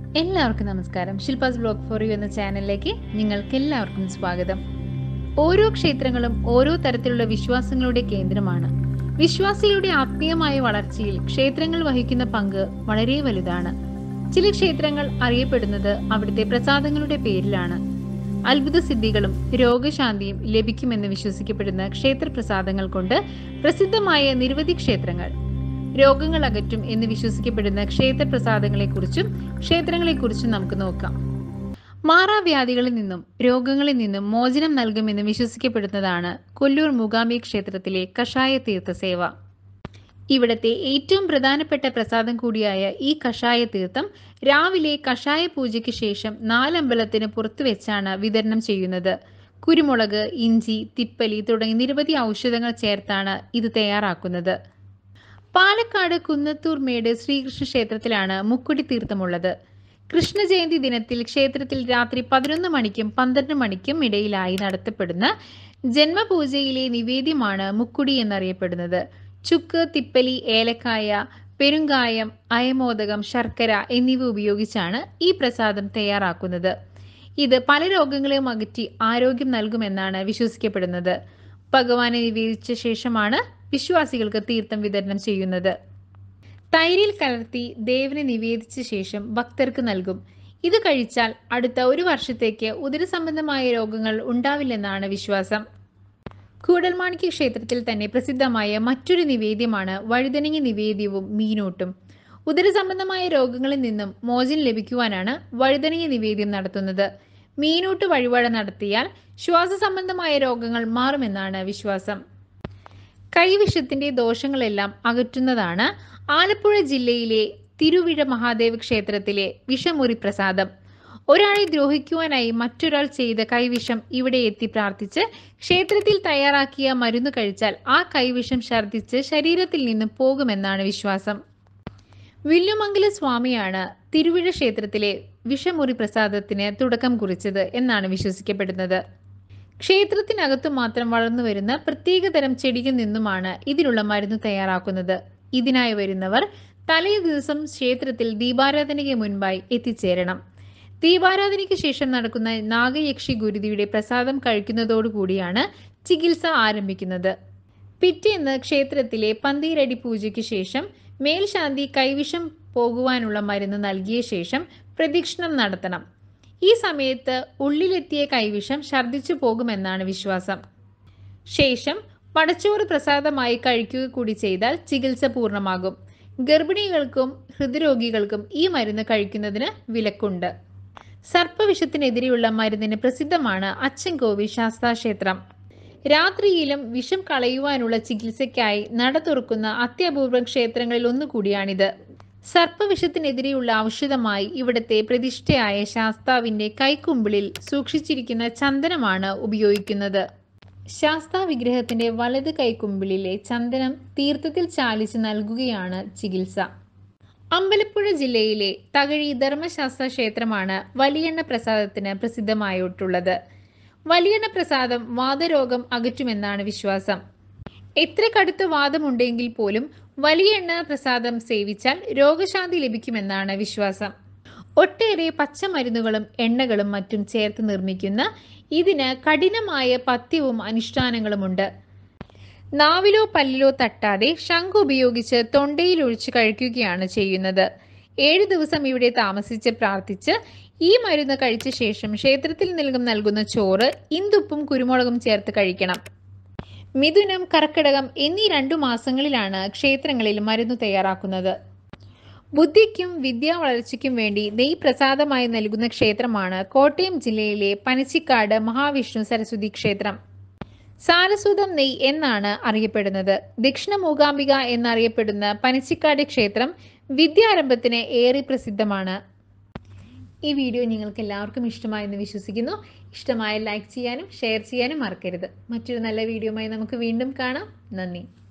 എല്ലാവർക്കും നമസ്കാരം ശില്പാസ് blog for you എന്ന ചാനലിലേക്ക് നിങ്ങൾക്ക് എല്ലാവർക്കും സ്വാഗതം ഓരോ ക്ഷേത്രങ്ങളും ഓരോ തരത്തിലുള്ള വിശ്വാസങ്ങളുടെ കേന്ദ്രമാണ് വിശ്വാസികളുടെ ആത്മീയമായ വളർച്ചയിൽ ക്ഷേത്രങ്ങൾ വഹിക്കുന്ന പങ്ക് വളരെ വലുതാണ് ചില ക്ഷേത്രങ്ങൾ അറിയപ്പെടുന്നത് അവിടുത്തെ പ്രസാദങ്ങളുടെ പേരിലാണ് അത്ഭുത സിദ്ധികളും രോഗശാന്തിയും ലഭിക്കുമെന്ന് വിശ്വസിക്കപ്പെടുന്ന ക്ഷേത്ര പ്രസാദങ്ങൾ കൊണ്ട് പ്രസിദ്ധമായ നിരവധി ക്ഷേത്രങ്ങൾ രോഗങ്ങൾ അകറ്റും എന്ന് വിശ്വസിക്കപ്പെടുന്ന ക്ഷേത്ര പ്രസാദങ്ങളെക്കുറിച്ചും ക്ഷേത്രങ്ങളെക്കുറിച്ചും നമുക്ക് നോക്കാം മാറാവ്യാധികളിൽ നിന്നും രോഗങ്ങളിൽ നിന്നും മോചനം നൽകുമെന്ന് വിശ്വസിക്കപ്പെടുന്നതാണ് കൊല്ലൂർ മൂകാംബി ക്ഷേത്രത്തിലെ കഷായ തീർത്ഥ സേവ ഇവിടത്തെ ഏറ്റവും പ്രധാനപ്പെട്ട പ്രസാദം കൂടിയായ ഈ കഷായ തീർത്ഥം രാവിലെ കഷായ പൂജയ്ക്ക് ശേഷം നാലമ്പലത്തിന് പുറത്തു വെച്ചാണ് വിതരണം ചെയ്യുന്നത് കുരുമുളക് ഇഞ്ചി തിപ്പലി തുടങ്ങി നിരവധി ഔഷധങ്ങൾ ചേർത്താണ് ഇത് തയ്യാറാക്കുന്നത് പാലക്കാട് കുന്നത്തൂർ മേട് ശ്രീകൃഷ്ണ ക്ഷേത്രത്തിലാണ് മുക്കുടി തീർത്ഥമുള്ളത് കൃഷ്ണ ജയന്തി ദിനത്തിൽ ക്ഷേത്രത്തിൽ രാത്രി പതിനൊന്ന് മണിക്കും പന്ത്രണ്ട് മണിക്കും ഇടയിലായി നടത്തപ്പെടുന്ന ജന്മപൂജയിലെ നിവേദ്യമാണ് മുക്കുടി എന്നറിയപ്പെടുന്നത് ചുക്ക് തിപ്പലി ഏലക്കായ പെരുങ്കായം അയമോദകം ശർക്കര എന്നിവ ഉപയോഗിച്ചാണ് ഈ പ്രസാദം തയ്യാറാക്കുന്നത് ഇത് പല രോഗങ്ങളെയും അകറ്റി ആരോഗ്യം നൽകുമെന്നാണ് വിശ്വസിക്കപ്പെടുന്നത് ഭഗവാനെ നിവേദിച്ച ശേഷമാണ് വിശ്വാസികൾക്ക് തീർത്ഥം വിതരണം ചെയ്യുന്നത് തൈരിൽ കലർത്തി ദേവനെ നിവേദിച്ച ശേഷം ഭക്തർക്ക് നൽകും ഇത് കഴിച്ചാൽ അടുത്ത ഒരു വർഷത്തേക്ക് ഉദരസംബന്ധമായ രോഗങ്ങൾ ഉണ്ടാവില്ലെന്നാണ് വിശ്വാസം കൂടൽമാണിക്യ ക്ഷേത്രത്തിൽ തന്നെ പ്രസിദ്ധമായ മറ്റൊരു നിവേദ്യമാണ് വഴുതനങ്ങ നിവേദ്യവും മീനൂട്ടും ഉദരസംബന്ധമായ രോഗങ്ങളിൽ നിന്നും മോചനം ലഭിക്കുവാനാണ് വഴുതനങ്ങ നിവേദ്യം നടത്തുന്നത് മീനൂട്ട് വഴിപാട് നടത്തിയാൽ ശ്വാസ സംബന്ധമായ രോഗങ്ങൾ മാറുമെന്നാണ് വിശ്വാസം കൈവിഷത്തിന്റെ ദോഷങ്ങളെല്ലാം അകറ്റുന്നതാണ് ആലപ്പുഴ ജില്ലയിലെ തിരുവിഴ മഹാദേവ ക്ഷേത്രത്തിലെ വിഷമുറി പ്രസാദം ഒരാളെ ദ്രോഹിക്കുവാനായി മറ്റൊരാൾ ചെയ്ത കൈവിഷം ഇവിടെ എത്തി പ്രാർത്ഥിച്ച് ക്ഷേത്രത്തിൽ തയ്യാറാക്കിയ മരുന്ന് കഴിച്ചാൽ ആ കൈവിഷം ഛർദ്ദിച്ച് ശരീരത്തിൽ നിന്ന് പോകുമെന്നാണ് വിശ്വാസം വില്ലുമംഗല സ്വാമിയാണ് തിരുവിഴ ക്ഷേത്രത്തിലെ വിഷമുറി പ്രസാദത്തിന് തുടക്കം കുറിച്ചത് എന്നാണ് വിശ്വസിക്കപ്പെടുന്നത് ക്ഷേത്രത്തിനകത്തു മാത്രം വളർന്നു വരുന്ന പ്രത്യേകതരം ചെടിയിൽ നിന്നുമാണ് ഇതിനുള്ള മരുന്ന് തയ്യാറാക്കുന്നത് ഇതിനായി വരുന്നവർ തലേ ദിവസം ക്ഷേത്രത്തിൽ ദീപാരാധനയ്ക്ക് മുൻപായി എത്തിച്ചേരണം ദീപാരാധനയ്ക്ക് ശേഷം നടക്കുന്ന നാഗയക്ഷി ഗുരുതിയുടെ പ്രസാദം കഴിക്കുന്നതോടുകൂടിയാണ് ചികിത്സ ആരംഭിക്കുന്നത് പിറ്റേന്ന് ക്ഷേത്രത്തിലെ പന്തീരടി പൂജയ്ക്ക് ശേഷം മേൽശാന്തി കൈവിഷം പോകുവാനുള്ള മരുന്ന് നൽകിയ ശേഷം പ്രദക്ഷിണം നടത്തണം ഈ സമയത്ത് ഉള്ളിലെത്തിയ കൈവിഷം ഛർദ്ദിച്ചു പോകുമെന്നാണ് വിശ്വാസം ശേഷം പടച്ചോറ് പ്രസാദമായി കഴിക്കുക കൂടി ചെയ്താൽ ചികിത്സ പൂർണ്ണമാകും ഗർഭിണികൾക്കും ഹൃദ്രോഗികൾക്കും ഈ മരുന്ന് കഴിക്കുന്നതിന് വിലക്കുണ്ട് സർപ്പവിഷത്തിനെതിരെയുള്ള മരുന്നിന് പ്രസിദ്ധമാണ് അച്ചൻകോവിൽ ശാസ്താക്ഷേത്രം രാത്രിയിലും വിഷം കളയുവാനുള്ള ചികിത്സയ്ക്കായി നട തുറക്കുന്ന അത്യപൂർവ ക്ഷേത്രങ്ങളിൽ ഒന്നുകൂടിയാണിത് സർപ്പവിഷത്തിനെതിരെയുള്ള ഔഷധമായി ഇവിടത്തെ പ്രതിഷ്ഠയായ ശാസ്താവിന്റെ കൈക്കുമ്പിളിൽ സൂക്ഷിച്ചിരിക്കുന്ന ചന്ദനമാണ് ഉപയോഗിക്കുന്നത് ശാസ്താ വിഗ്രഹത്തിന്റെ വലത് കൈക്കുമ്പിളിലെ ചന്ദനം തീർത്ഥത്തിൽ ചാലിച്ച് നൽകുകയാണ് ചികിത്സ അമ്പലപ്പുഴ ജില്ലയിലെ തകഴി ധർമ്മശാസ്ത്ര ക്ഷേത്രമാണ് വലിയെണ്ണ പ്രസാദത്തിന് പ്രസിദ്ധമായിട്ടുള്ളത് വലിയെണ്ണ പ്രസാദം വാതരോഗം അകറ്റുമെന്നാണ് വിശ്വാസം എത്ര കടുത്ത വാദമുണ്ടെങ്കിൽ പോലും വലിയ എണ്ണ പ്രസാദം സേവിച്ചാൽ രോഗശാന്തി ലഭിക്കുമെന്നാണ് വിശ്വാസം ഒട്ടേറെ പച്ചമരുന്നുകളും എണ്ണകളും മറ്റും ചേർത്ത് നിർമ്മിക്കുന്ന ഇതിന് കഠിനമായ പഥ്യവും അനുഷ്ഠാനങ്ങളുമുണ്ട് നാവിലോ പല്ലിലോ തട്ടാതെ ശംഖ് ഉപയോഗിച്ച് തൊണ്ടയിൽ ഒഴിച്ച് കഴിക്കുകയാണ് ചെയ്യുന്നത് ഏഴു ദിവസം ഇവിടെ താമസിച്ച് പ്രാർത്ഥിച്ച് ഈ മരുന്ന് കഴിച്ച ശേഷം ക്ഷേത്രത്തിൽ നിൽക്കും നൽകുന്ന ചോറ് ഇന്തുപ്പും കുരുമുളകും ചേർത്ത് കഴിക്കണം മിഥുനം കർക്കിടകം എന്നീ രണ്ടു മാസങ്ങളിലാണ് ക്ഷേത്രങ്ങളിൽ മരുന്ന് തയ്യാറാക്കുന്നത് ബുദ്ധിക്കും വിദ്യാ വളർച്ചയ്ക്കും വേണ്ടി നെയ് പ്രസാദമായി നൽകുന്ന ക്ഷേത്രമാണ് കോട്ടയം ജില്ലയിലെ പനച്ചിക്കാട് മഹാവിഷ്ണു സരസ്വതി ക്ഷേത്രം സാരസ്വതം നെയ് എന്നാണ് അറിയപ്പെടുന്നത് ദക്ഷിണ മൂകാംബിക എന്നറിയപ്പെടുന്ന പനച്ചിക്കാട് ക്ഷേത്രം വിദ്യാരംഭത്തിന് ഏറെ പ്രസിദ്ധമാണ് ഈ വീഡിയോ നിങ്ങൾക്ക് എല്ലാവർക്കും ഇഷ്ടമായെന്ന് വിശ്വസിക്കുന്നു ഇഷ്ടമായ ലൈക്ക് ചെയ്യാനും ഷെയർ ചെയ്യാനും മറക്കരുത് മറ്റൊരു നല്ല വീഡിയോയുമായി നമുക്ക് വീണ്ടും കാണാം നന്ദി